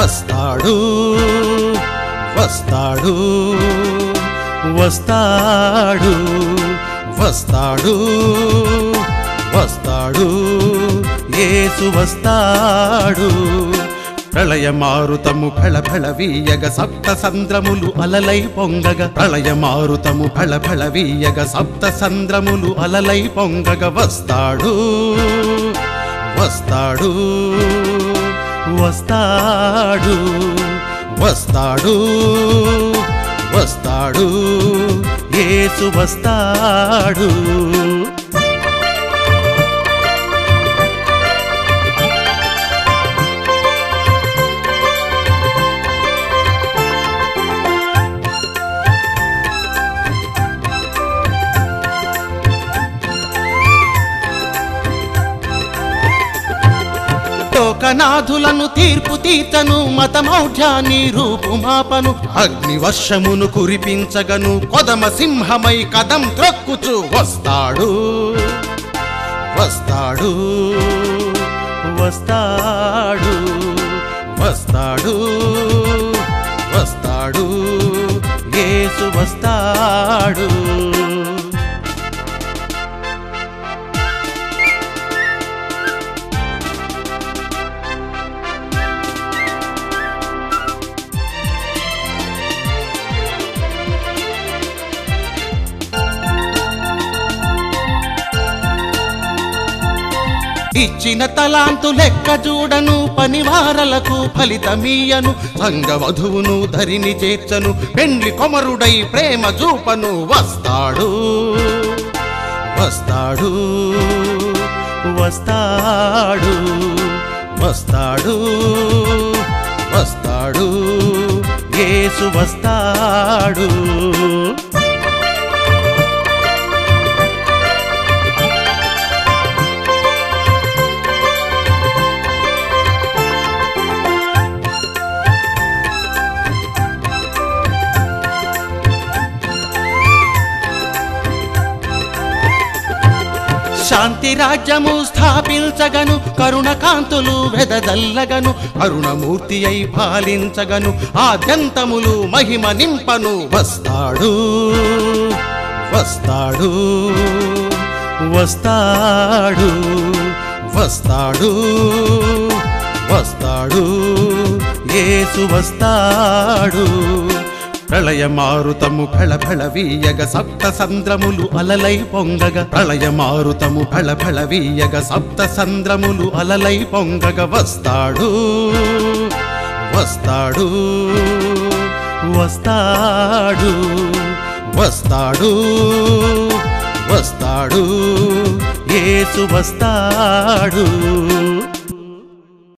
వస్తాడు వస్తాడు వస్తాడు వస్తాడు వస్తాడు యేసు వస్తాడు ప్రళయ మారుతము ఫళ ఫళ వీయగ సప్త సంద్రములు అలలై పొంగగ ప్రళయ మారుతము ఫళ ఫళ వీయగ సప్త సంద్రములు అలలై పొంగగ వస్తాడు వస్తాడు వస్తాడు వస్తాడు వస్తాడు యేసు వస్తాడు లోకనాథులను తీర్పు తీర్చను మతమౌఢ్యాన్ని రూపుమాపను అగ్ని వర్షమును కురిపించగను కొదమ సింహమై కదం త్రొక్కుచు వస్తాడు వస్తాడు వస్తాడు వస్తాడు వస్తాడు యేసు వస్తాడు ఇచ్చిన తలాంతు లెక్క చూడను పనివారలకు ఫలితమీయను సంగవధువును ధరిని చేర్చను పెండ్లి కొమరుడై ప్రేమ చూపను వస్తాడు వస్తాడు వస్తాడు వస్తాడు వస్తాడు యేసు వస్తాడు శాంతి రాజ్యము స్థాపించగను కరుణ కాంతులు వెదజల్లగను అరుణమూర్తి అయి పాలించగను ఆద్యంతములు మహిమ నింపను వస్తాడు వస్తాడు వస్తాడు వస్తాడు వస్తాడు యేసు వస్తాడు ప్రళయ మారుతము ఫళ ఫళ వీయగ సప్త సంద్రములు అలలై పొంగగ ప్రళయ మారుతము ఫళ ఫళ వీయగ సప్త సంద్రములు అలలై పొంగగ వస్తాడు వస్తాడు వస్తాడు వస్తాడు వస్తాడు యేసు వస్తాడు